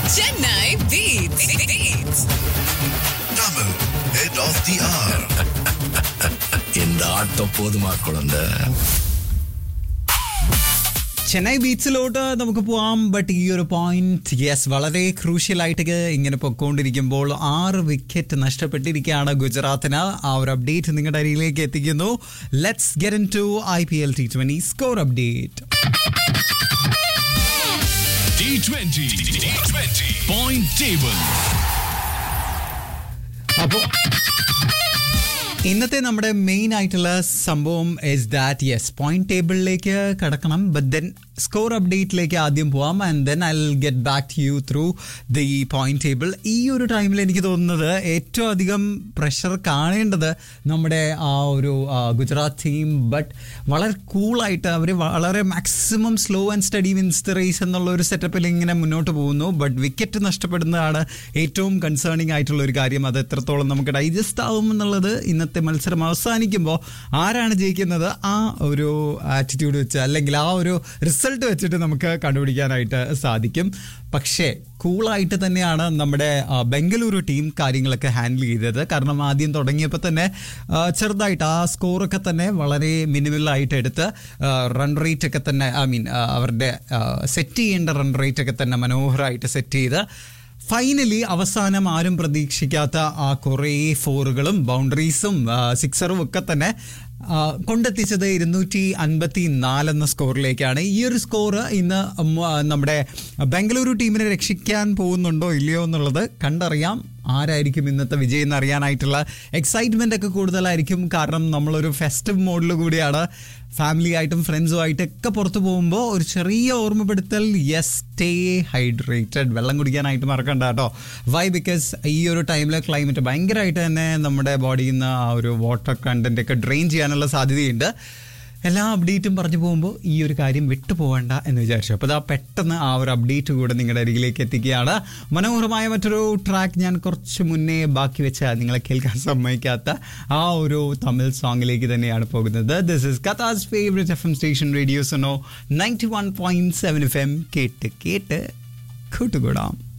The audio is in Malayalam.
Chennai Beats. Beats. Tamil, head of the hour. இந்த ஆட்டம் போதுமா குழந்தை ചെന്നൈ ബീച്ചിലോട്ട് നമുക്ക് പോവാം ബട്ട് ഈ ഒരു പോയിന്റ് യെസ് വളരെ ക്രൂഷ്യൽ ആയിട്ട് ഇങ്ങനെ പൊക്കോണ്ടിരിക്കുമ്പോൾ ആറ് വിക്കറ്റ് നഷ്ടപ്പെട്ടിരിക്കുകയാണ് ഗുജറാത്തിന് ആ ഒരു അപ്ഡേറ്റ് നിങ്ങളുടെ അരിയിലേക്ക് എത്തിക്കുന്നു let's get into I P L T twenty score update T20. T20. Point table. അപ്പോൾ ഇന്നത്തെ നമ്മുടെ മെയിൻ ആയിട്ടുള്ള സംഭവം ഇസ് ദാറ്റ് യെസ് പോയിന്റ് ടേബിളിലേക്ക് കടക്കണം ബട്ട് ദെൻ സ്കോർ അപ്ഡേറ്റിലേക്ക് ആദ്യം പോവാം and then I get back to you through the point table ഈ ഒരു ടൈമിൽ എനിക്ക് തോന്നുന്നത് ഏറ്റവും അധികം പ്രഷർ കാണേണ്ടത് നമ്മുടെ ആ ഒരു ആ, ഗുജറാത്ത് ടീം ബട്ട് വളരെ കൂളായിട്ട് അവർ വളരെ maximum slow and steady wins the race എന്നുള്ള ഒരു സെറ്റപ്പിൽ ഇങ്ങനെ മുന്നോട്ട് പോകുന്നു ബട്ട് വിക്കറ്റ് നഷ്ടപ്പെടുന്നതാണ് ഏറ്റവും കൺസേണിംഗ് ആയിട്ടുള്ള ഒരു കാര്യം അത് എത്രത്തോളം നമുക്ക് ഡൈജസ്റ്റ് ആവും എന്നുള്ളത് ഇന്നത്തെ മത്സരം അവസാനിക്കുമ്പോൾ ആരാണ് ജയിക്കുന്നത് ആ ഒരു ആറ്റിറ്റ്യൂഡ് വെച്ച് അല്ലെങ്കിൽ ആ ഒരു റിസൾട്ട് വെച്ചിട്ട് നമുക്ക് കണ്ടുപിടിക്കാനായിട്ട് സാധിക്കും പക്ഷേ കൂളായിട്ട് തന്നെയാണ് നമ്മുടെ ആ, ബംഗളൂരു ടീം കാര്യങ്ങളൊക്കെ ഹാൻഡിൽ ചെയ്തത് കാരണം ആദ്യം തുടങ്ങിയപ്പോൾ തന്നെ ആ, ചെറുതായിട്ട് ആ സ്കോറൊക്കെ തന്നെ വളരെ മിനിമലായിട്ട് എടുത്ത് റൺ റേറ്റ് ഒക്കെ തന്നെ ഐ മീൻ അവരുടെ സെറ്റ് ചെയ്യേണ്ട റൺ റേറ്റ് ഒക്കെ തന്നെ മനോഹരമായിട്ട് സെറ്റ് ചെയ്ത് ഫൈനലി അവസാനം ആരും പ്രതീക്ഷിക്കാത്ത ആ കുറേ ഫോറുകളും ബൗണ്ടറീസും സിക്സറും ഒക്കെ തന്നെ ആ, കൊണ്ടെത്തിച്ചത് ഇരുന്നൂറ്റി അൻപത്തി നാലെന്ന സ്കോറിലേക്കാണ് ഈ ഒരു സ്കോർ ഇന്ന് ഉം, ആ, നമ്മുടെ ബംഗളൂരു ടീമിനെ രക്ഷിക്കാൻ പോകുന്നുണ്ടോ ഇല്ലയോ എന്നുള്ളത് കണ്ടറിയാം ആരായിരിക്കും ഇന്നത്തെ വിജയം എന്ന് അറിയാനായിട്ടുള്ള എക്സൈറ്റ്മെന്റ് ഒക്കെ കൂടുതലായിരിക്കും കാരണം നമ്മളൊരു ഫെസ്റ്റീവ് മോഡിൽ കൂടിയാണ് ഫാമിലി ആയിട്ടും ഫ്രണ്ട്സും ആയിട്ടൊക്കെ പുറത്തു പോകുമ്പോൾ ഒരു ചെറിയ ഓർമ്മപ്പെടുത്തൽ യെസ് സ്റ്റേ ഹൈഡ്രേറ്റഡ് വെള്ളം കുടിക്കാനായിട്ട് മറക്കണ്ട കേട്ടോ വൈ ബിക്കോസ് ഈ ഒരു ടൈമിലെ ക്ലൈമറ്റ് ഭയങ്കരമായിട്ട് തന്നെ നമ്മുടെ ബോഡിയിൽ നിന്ന് ആ ഒരു വാട്ടർ കണ്ടന്റ് ഒക്കെ ഡ്രെയിൻ ചെയ്യാനുള്ള സാധ്യതയുണ്ട് എല്ലാ അപ്ഡേറ്റും പറഞ്ഞു പോകുമ്പോൾ ഈ ഒരു കാര്യം വിട്ടു പോകണ്ട എന്ന് വിചാരിച്ചു അപ്പോൾ അതാ പെട്ടെന്ന് ആ ഒരു അപ്ഡേറ്റ് കൂടെ നിങ്ങളുടെ അരികിലേക്ക് എത്തിക്കുകയാണ് മനോഹരമായ മറ്റൊരു ട്രാക്ക് ഞാൻ കുറച്ച് മുന്നേ ബാക്കി വെച്ച നിങ്ങളെ കേൾക്കാൻ സമ്മതിക്കാത്ത ആ ഒരു തമിഴ് സോങ്ങിലേക്ക് തന്നെയാണ് പോകുന്നത് ദിസ് ഇസ് കഥാസ് favourite F M station radio സൊനോ ninety one point seven F M കേട്ട് കേട്ട് കൂട്ടുകൂടാം